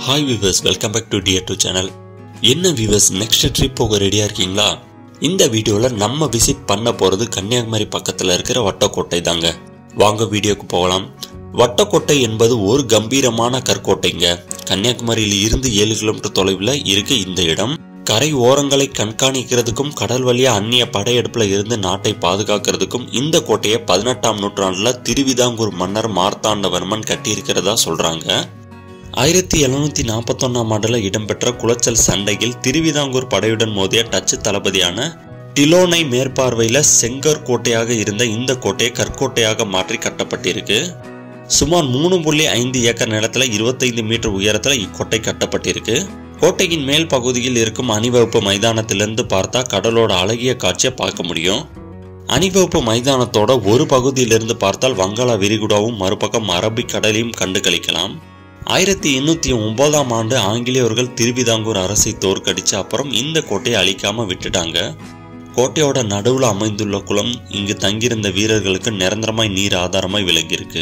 hi viewers welcome back to dear two channel என்ன viewers next trip போக ரெடியா இருக்கீங்களா இந்த வீடியோல நம்ம விசிட் பண்ண போறது கன்னியாகுமரி பக்கத்துல இருக்கிற வட்டக்கோட்டை தாங்க வாங்க வீடியோக்கு போகலாம் வட்டக்கோட்டை என்பது ஒரு கம்பீரமான கற்கோட்டைங்க கன்னியாகுமரியில் இருந்து ஏழு கிலோமீட்டர் தொலைவில் இருக்கு இந்த இடம் கரை ஓரங்களை கண்காணிக்கிறதுக்கும் கடல் வழியா அந்நிய படையெடுப்புல இருந்து நாட்டை பாதுகாக்கிறதுக்கும் இந்த கோட்டையை பதினெட்டாம் நூற்றாண்டுல திருவிதாங்கூர் மன்னர் மார்த்தாண்டவர்மன் கட்டியிருக்கிறதா சொல்றாங்க ஆயிரத்தி எழுநூத்தி நாற்பத்தொன்னாம் ஆண்டுல இடம்பெற்ற குளச்சல் சண்டையில் திருவிதாங்கூர் படையுடன் மோதிய டச்சு தளபதியான டிலோனை மேற்பார்வையில செங்கர் கோட்டையாக இருந்த இந்த கோட்டையை கற்கோட்டையாக மாற்றி கட்டப்பட்டிருக்கு சுமார் மூணு புள்ளி ஐந்து ஏக்கர் நிலத்துல இருபத்தைந்து மீட்டர் உயரத்துல இக்கோட்டை கட்டப்பட்டிருக்கு கோட்டையின் மேல் பகுதியில் இருக்கும் அணிவகுப்பு மைதானத்திலிருந்து பார்த்தா கடலோட அழகிய காட்சியை பார்க்க முடியும் அணிவகுப்பு மைதானத்தோட ஒரு பகுதியிலிருந்து பார்த்தால் வங்காள விரிகுடாவும் மறுபக்கம் அரபிக் கடலையும் கண்டு கழிக்கலாம் ஆயிரத்தி எண்ணூத்தி ஒன்பதாம் ஆண்டு ஆங்கிலேயர்கள் திருவிதாங்கூர் அரசை தோற்கடிச்ச அப்புறம் இந்த கோட்டையை அழிக்காம விட்டுட்டாங்க கோட்டையோட நடுவுல அமைந்துள்ள குளம் இங்கு தங்கியிருந்த வீரர்களுக்கு நிரந்தரமாய் நீர் ஆதாரமாய் விளங்கியிருக்கு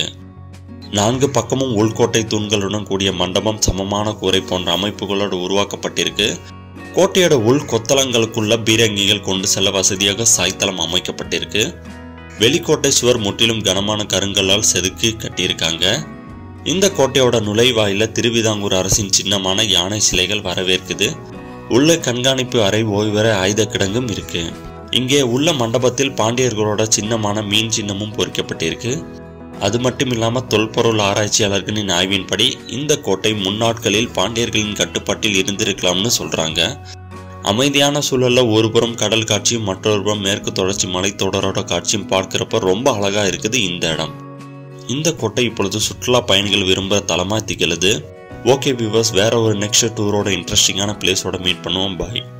நான்கு பக்கமும் உள்கோட்டை தூண்களுடன் கூடிய மண்டபம் சமமான கூரை போன்ற அமைப்புகளோடு உருவாக்கப்பட்டிருக்கு கோட்டையோட உள் கொத்தளங்களுக்குள்ள பீரங்கிகள் கொண்டு செல்ல வசதியாக சாய்த்தளம் அமைக்கப்பட்டிருக்கு வெளிக்கோட்டை சுவர் முற்றிலும் கனமான கருங்கல்லால் செதுக்கி கட்டியிருக்காங்க இந்த கோட்டையோட நுழைவாயில திருவிதாங்கூர் அரசின் சின்னமான யானை சிலைகள் வரவேற்குது உள்ள கண்காணிப்பு அறை ஓய்வறை ஆயுத கிடங்கும் இருக்கு இங்கே உள்ள மண்டபத்தில் பாண்டியர்களோட சின்னமான மீன் சின்னமும் பொறிக்கப்பட்டிருக்கு அது மட்டும் இல்லாம தொல்பொருள் ஆராய்ச்சியாளர்களின் ஆய்வின்படி இந்த கோட்டை முன்னாட்களில் பாண்டியர்களின் கட்டுப்பாட்டில் இருந்திருக்கலாம்னு சொல்றாங்க அமைதியான சூழல்ல ஒருபுறம் கடல் காட்சியும் மற்றொரு புறம் மேற்கு தொடர்ச்சி மலைத்தொடரோட காட்சியும் பார்க்கிறப்ப ரொம்ப அழகா இருக்குது இந்த இடம் இந்த கோட்டை இப்பொழுது சுற்றுலா பயணிகள் விரும்புகிற தலமாக திகழுது ஓகே வியூவர்ஸ் வேற ஒரு நெக்ஸ்ட் டூரோட இன்ட்ரெஸ்டிங்கான பிளேஸோட மீட் பண்ணுவோம் பாய்